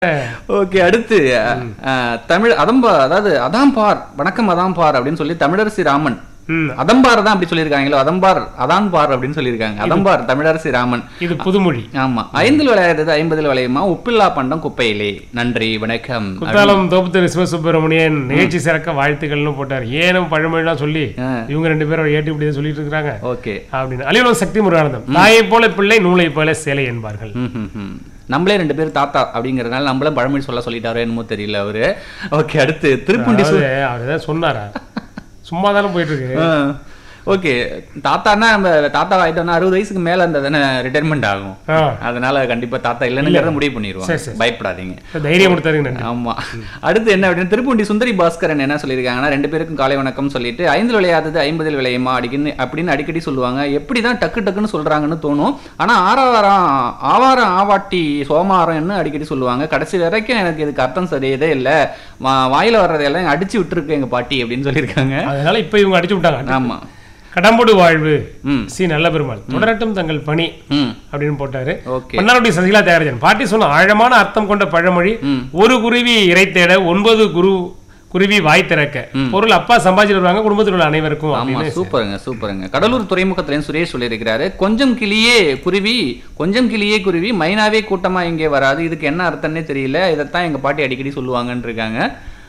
Okay அடுத்து அஹ், தமிழ் அதம்பா அதாவது அதாம் பார் வணக்கம் அதாம் பார் அப்படின்னு சொல்லி தமிழரசி ராமன் ம், அதம்பார் தான் அப்படி சொல்லியிருக்காங்களோ அதம்பார் அதான் பார் அப்படின்னு சொல்லியிருக்காங்க அதம்பார் தமிழரசி ராமன் இது புதுமொழி ஆமா ஐந்தில் விளையாடுறது ஐம்பதில் விளையுமா உப்பில்லா பண்டம் குப்பையிலே நன்றி வணக்கம் குத்தாலம் தோப்புத்தரு சிவசுப்பிரமணியன் நிகழ்ச்சி சிறக்க வாழ்த்துக்கள்னு போட்டார் ஏனும் பழமொழிலாம் சொல்லி ஆ. இவங்க ரெண்டு பேரும் ஏட்டி இப்படி சொல்லிட்டு இருக்காங்க ஓகே அப்படின்னு அலிவலம் சக்தி முருகானந்தம் தாயை போல பிள்ளை நூலை போல சேலை என்பார்கள் ம், ம், ம். நம்மளே ரெண்டு பேரும் தாத்தா அப்படிங்கறதுனால நம்மளும் பழமொழி சொல்ல சொல்லிட்டாரோ என்னமோ தெரியல அவரு ஓகே அடுத்து திருப்பண்டி சு- அதாவது அவர் ஏதாவது சொன்னாரா சும்மா தானே போயிட்டு இருக்கு ஆ. ஓகே தாத்தான்னா நம்ம தாத்தா ஆயிட்டோம்னா அறுபது வயசுக்கு மேல இருந்தா தானே ரிட்டைர்மெண்ட் ஆகும் ஆ, அதனால கண்டிப்பா தாத்தா இல்லைன்னு முடிவு பண்ணிடுவோம் சரி, சரி. பயப்படாதீங்க தைரியம் கொடுத்தாருங்க நன்றி ஆமா அடுத்து என்ன அப்படின்னு திருப்பூண்டி சுந்தரி பாஸ்கரன் என்ன சொல்லியிருக்காங்கன்னா ரெண்டு பேருக்கும் காலை வணக்கம் சொல்லிட்டு ஐந்தில் விளையாதது ஐம்பதில் விளையுமா அடிக்கன்னு அப்படின்னு அடிக்கடி சொல்லுவாங்க எப்படிதான் டக்கு டக்குன்னு சொல்றாங்கன்னு தோணும் ஆனா ஆறாவாரம் ஆவாரம் ஆவாட்டி சோமாரம்னு அடிக்கடி சொல்லுவாங்க கடைசி வரைக்கும் எனக்கு இதுக்கு அர்த்தம் சரியதே இல்லை வாயில வர்றதெல்லாம் அடிச்சு விட்டுருக்கு எங்க பாட்டி அப்படின்னு சொல்லியிருக்காங்க அதனால இப்ப இவங்க அடிச்சு விட்டாங்க ஆமா கடம்புடு வாழ்வு ம் சி நல்ல பெருமாள் தொடரட்டும் தங்கள் பணி ம் அப்படின்னு போட்டாரு ஓகே மன்னாருடைய சசிகலா தியாகராஜன் பாட்டி சொன்ன ஆழமான அர்த்தம் கொண்ட பழமொழி ம். ஒரு குருவி இறை தேட ஒன்பது குரு குருவி வாய் திறக்க பொருள் அப்பா சம்பாதிச்சு வருவாங்க குடும்பத்தில் உள்ள அனைவருக்கும் ஆமா அப்படின்னு சூப்பருங்க சூப்பருங்க கடலூர் துறைமுகத்துலேயும் சுரேஷ் சொல்லியிருக்கிறாரு கொஞ்சம் கிளியே குருவி கொஞ்சம் கிளியே குருவி மைனாவே கூட்டமா இங்கே வராது இதுக்கு என்ன அர்த்தம்னே தெரியல இதைத்தான் எங்க பாட்டி அடிக்கடி சொல்லுவாங்கன்னு இருக்காங்க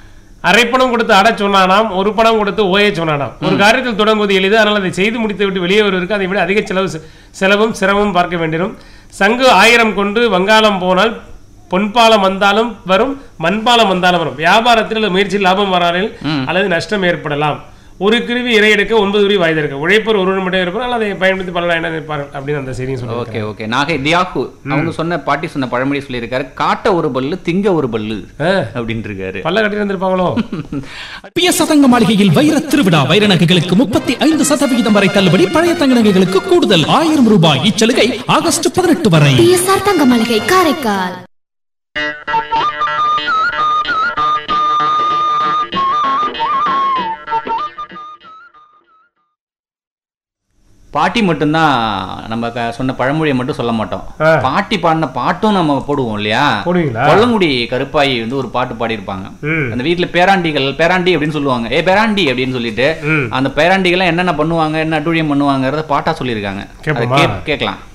அரை பணம் கொடுத்து அட சொன்னானாம் ஒரு பணம் கொடுத்து ஓய சொன்னானாம் ஒரு காரியத்தில் தொடங்குவது எளிது அதனால் அதை செய்து முடித்து விட்டு வெளியே வருவதற்கு அதை விட அதிக செலவு செ- செலவும் சிரமமும் பார்க்க வேண்டிடும் சங்கு ஆயிரம் கொண்டு வங்காளம் போனால் பொன்பாலம் வந்தாலும் வரும் மண்பாலம் வந்தாலும் வரும் வியாபாரத்தில் அல்லது முயற்சியில் லாபம் வரானில் அல்லது நஷ்டம் ஏற்படலாம் ஒரு குருவி இறை எடுக்க ஒன்பது குருவி வாய் திறக்க உழைப்பர் ஒருவர் மட்டும் இருப்பார் அல்லது அதை பயன்படுத்தி பலர் என்ன இருப்பார்கள் அப்படின்னு அந்த செய்தியும் சொல்லுவாங்க ஓகே ஓகே நாகை தியாகு அவங்க சொன்ன பாட்டி சொன்ன பழமொழி சொல்லியிருக்காரு காட்ட ஒரு பல்லு திங்க ஒரு பல்லு அப்படின்னு இருக்காரு பல்ல கட்டி வந்திருப்பாங்களோ பிய சதங்க மாளிகையில் வைர திருவிழா வைர நகைகளுக்கு முப்பத்தி ஐந்து சதவிகிதம் வரை தள்ளுபடி பழைய தங்க நகைகளுக்கு கூடுதல் ஆயிரம் ரூபாய் இச்சலுகை ஆகஸ்ட் பதினெட்டு வரை பிஎஸ்ஆர் தங்க மளிகை காரைக்கால் பாட்டி மட்டும்தான் நம்ம க- சொன்ன பழமொழியை மட்டும் சொல்ல மாட்டோம் ஆ. பாட்டி பாடின பாட்டும் நம்ம போடுவோம் இல்லையா போடுவீங்களா கொல்லங்குடி கருப்பாயி வந்து ஒரு பாட்டு பாடியிருப்பாங்க ம் அந்த வீட்ல பேராண்டிகள் பேராண்டி அப்படின்னு சொல்லுவாங்க ஏ பேராண்டி அப்படின்னு சொல்லிட்டு ம் அந்த பேராண்டிகள் என்னென்ன பண்ணுவாங்க என்ன அட்டூழியம் பண்ணுவாங்கறத பாட்டா சொல்லியிருக்காங்க அதை கேட்போமா? கேப்- கேட்கலாம்